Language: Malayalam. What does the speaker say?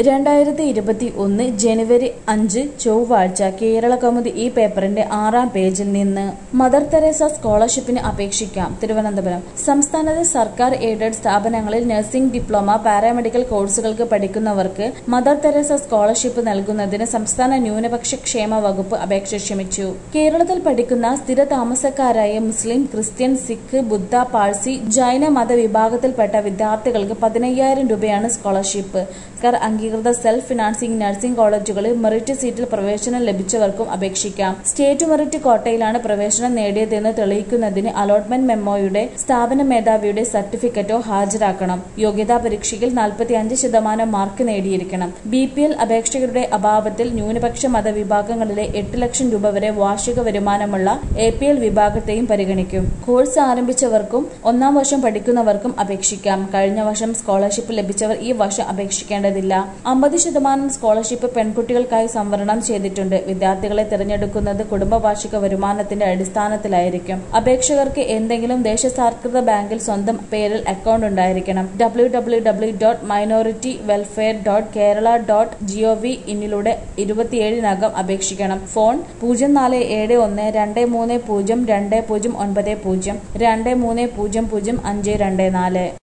രണ്ടായിരത്തി ഇരുപത്തി ഒന്ന് ജനുവരി അഞ്ച് ചൊവ്വാഴ്ച കേരള കൗമുദി ഈ പേപ്പറിന്റെ ആറാം പേജിൽ നിന്ന് മദർ തെരേസ സ്കോളർഷിപ്പിന് അപേക്ഷിക്കാം തിരുവനന്തപുരം സംസ്ഥാനത്തെ സർക്കാർ എയ്ഡഡ് സ്ഥാപനങ്ങളിൽ നഴ്സിംഗ് ഡിപ്ലോമ പാരാമെഡിക്കൽ കോഴ്സുകൾക്ക് പഠിക്കുന്നവർക്ക് മദർ തെരേസ സ്കോളർഷിപ്പ് നൽകുന്നതിന് സംസ്ഥാന ന്യൂനപക്ഷ ക്ഷേമ വകുപ്പ് അപേക്ഷ ക്ഷണിച്ചു കേരളത്തിൽ പഠിക്കുന്ന സ്ഥിര താമസക്കാരായ മുസ്ലിം ക്രിസ്ത്യൻ സിഖ് ബുദ്ധ പാഴ്സി ജൈന മതവിഭാഗത്തിൽപ്പെട്ട വിദ്യാർത്ഥികൾക്ക് പതിനയ്യായിരം രൂപയാണ് സ്കോളർഷിപ്പ് സർക്കാർ അംഗീകൃത സെൽഫ് ഫിനാൻസിംഗ് നഴ്സിംഗ് കോളേജുകളിൽ മെറിറ്റ് സീറ്റിൽ പ്രവേശനം ലഭിച്ചവർക്കും അപേക്ഷിക്കാം സ്റ്റേറ്റ് മെറിറ്റ് കോട്ടയിലാണ് പ്രവേശനം നേടിയതെന്ന് തെളിയിക്കുന്നതിന് അലോട്ട്മെന്റ് മെമ്മോയുടെ സ്ഥാപന മേധാവിയുടെ സർട്ടിഫിക്കറ്റോ ഹാജരാക്കണം യോഗ്യതാ പരീക്ഷയിൽ നാൽപ്പത്തിയഞ്ച് ശതമാനം മാർക്ക് നേടിയിരിക്കണം ബി പി എൽ അപേക്ഷകരുടെ അഭാവത്തിൽ ന്യൂനപക്ഷ മതവിഭാഗങ്ങളിലെ എട്ട് ലക്ഷം രൂപ വരെ വാർഷിക വരുമാനമുള്ള എ പി എൽ വിഭാഗത്തെയും പരിഗണിക്കും കോഴ്സ് ആരംഭിച്ചവർക്കും ഒന്നാം വർഷം പഠിക്കുന്നവർക്കും അപേക്ഷിക്കാം കഴിഞ്ഞ വർഷം സ്കോളർഷിപ്പ് ലഭിച്ചവർ ഈ വർഷം അപേക്ഷിക്കേണ്ടതില്ല അമ്പത് ശതമാനം സ്കോളർഷിപ്പ് പെൺകുട്ടികൾക്കായി സംവരണം ചെയ്തിട്ടുണ്ട് വിദ്യാർത്ഥികളെ തിരഞ്ഞെടുക്കുന്നത് കുടുംബ വാർഷിക വരുമാനത്തിന്റെ അടിസ്ഥാനത്തിലായിരിക്കും അപേക്ഷകർക്ക് എന്തെങ്കിലും ദേശസാൽകൃത ബാങ്കിൽ സ്വന്തം പേരിൽ അക്കൗണ്ട് ഉണ്ടായിരിക്കണം W W W dot minority welfare dot Kerala dot G O V ഇന്നിലൂടെ ഇരുപത്തിയേഴിനകം അപേക്ഷിക്കണം ഫോൺ പൂജ്യം നാല് ഏഴ് ഒന്ന് രണ്ട് മൂന്ന് പൂജ്യം രണ്ട് പൂജ്യം ഒൻപത് പൂജ്യം രണ്ട് മൂന്ന് പൂജ്യം പൂജ്യം അഞ്ച് രണ്ട് നാല്